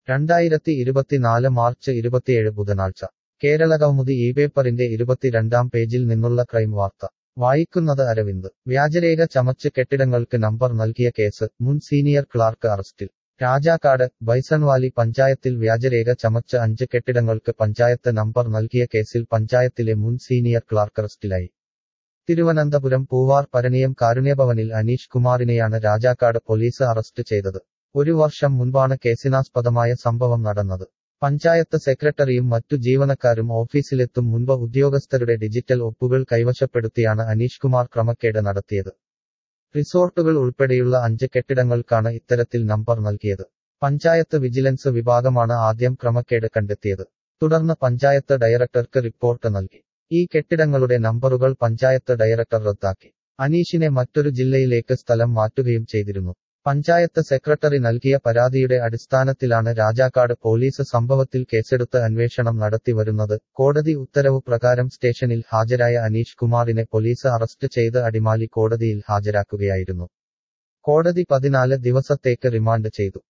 രണ്ടായിരത്തി ഇരുപത്തിനാല് മാർച്ച് ഇരുപത്തിയേഴ് ബുധനാഴ്ച കേരള കൗമുദി ഈ പേപ്പറിന്റെ ഇരുപത്തിരണ്ടാം പേജിൽ നിന്നുള്ള ക്രൈം വാർത്ത വായിക്കുന്നത് അരവിന്ദ് വ്യാജരേഖ ചമച്ച് കെട്ടിടങ്ങൾക്ക് നമ്പർ നൽകിയ കേസ് മുൻ സീനിയർ ക്ലാർക്ക് അറസ്റ്റിൽ രാജാക്കാട് ബൈസൺവാലി പഞ്ചായത്തിൽ വ്യാജരേഖ ചമച്ച് അഞ്ച് കെട്ടിടങ്ങൾക്ക് പഞ്ചായത്ത് നമ്പർ നൽകിയ കേസിൽ പഞ്ചായത്തിലെ മുൻ സീനിയർ ക്ലാർക്ക് അറസ്റ്റിലായി തിരുവനന്തപുരം പൂവാർ പരനിയം കാരുണ്യഭവനിൽ അനീഷ് കുമാറിനെയാണ് രാജാക്കാട് പോലീസ് അറസ്റ്റ് ചെയ്തത് ഒരു വർഷം മുൻപാണ് കേസിനാസ്പദമായ സംഭവം നടന്നത് പഞ്ചായത്ത് സെക്രട്ടറിയും മറ്റു ജീവനക്കാരും ഓഫീസിലെത്തും മുൻപ് ഉദ്യോഗസ്ഥരുടെ ഡിജിറ്റൽ ഒപ്പുകൾ കൈവശപ്പെടുത്തിയാണ് അനീഷ് കുമാർ ക്രമക്കേട് നടത്തിയത് റിസോർട്ടുകൾ ഉൾപ്പെടെയുള്ള അഞ്ച് കെട്ടിടങ്ങൾക്കാണ് ഇത്തരത്തിൽ നമ്പർ നൽകിയത് പഞ്ചായത്ത് വിജിലൻസ് വിഭാഗമാണ് ആദ്യം ക്രമക്കേട് കണ്ടെത്തിയത് തുടർന്ന് പഞ്ചായത്ത് ഡയറക്ടർക്ക് റിപ്പോർട്ട് നൽകി ഈ കെട്ടിടങ്ങളുടെ നമ്പറുകൾ പഞ്ചായത്ത് ഡയറക്ടർ റദ്ദാക്കി അനീഷിനെ മറ്റൊരു ജില്ലയിലേക്ക് സ്ഥലം മാറ്റുകയും ചെയ്തിരുന്നു പഞ്ചായത്ത് സെക്രട്ടറി നൽകിയ പരാതിയുടെ അടിസ്ഥാനത്തിലാണ് രാജാക്കാട് പോലീസ് സംഭവത്തിൽ കേസെടുത്ത് അന്വേഷണം നടത്തി വരുന്നത് കോടതി ഉത്തരവ് പ്രകാരം സ്റ്റേഷനിൽ ഹാജരായ അനീഷ് കുമാറിനെ പോലീസ് അറസ്റ്റ് ചെയ്ത് അടിമാലി കോടതിയിൽ ഹാജരാക്കുകയായിരുന്നു കോടതി പതിനാല് ദിവസത്തേക്ക് റിമാൻഡ് ചെയ്തു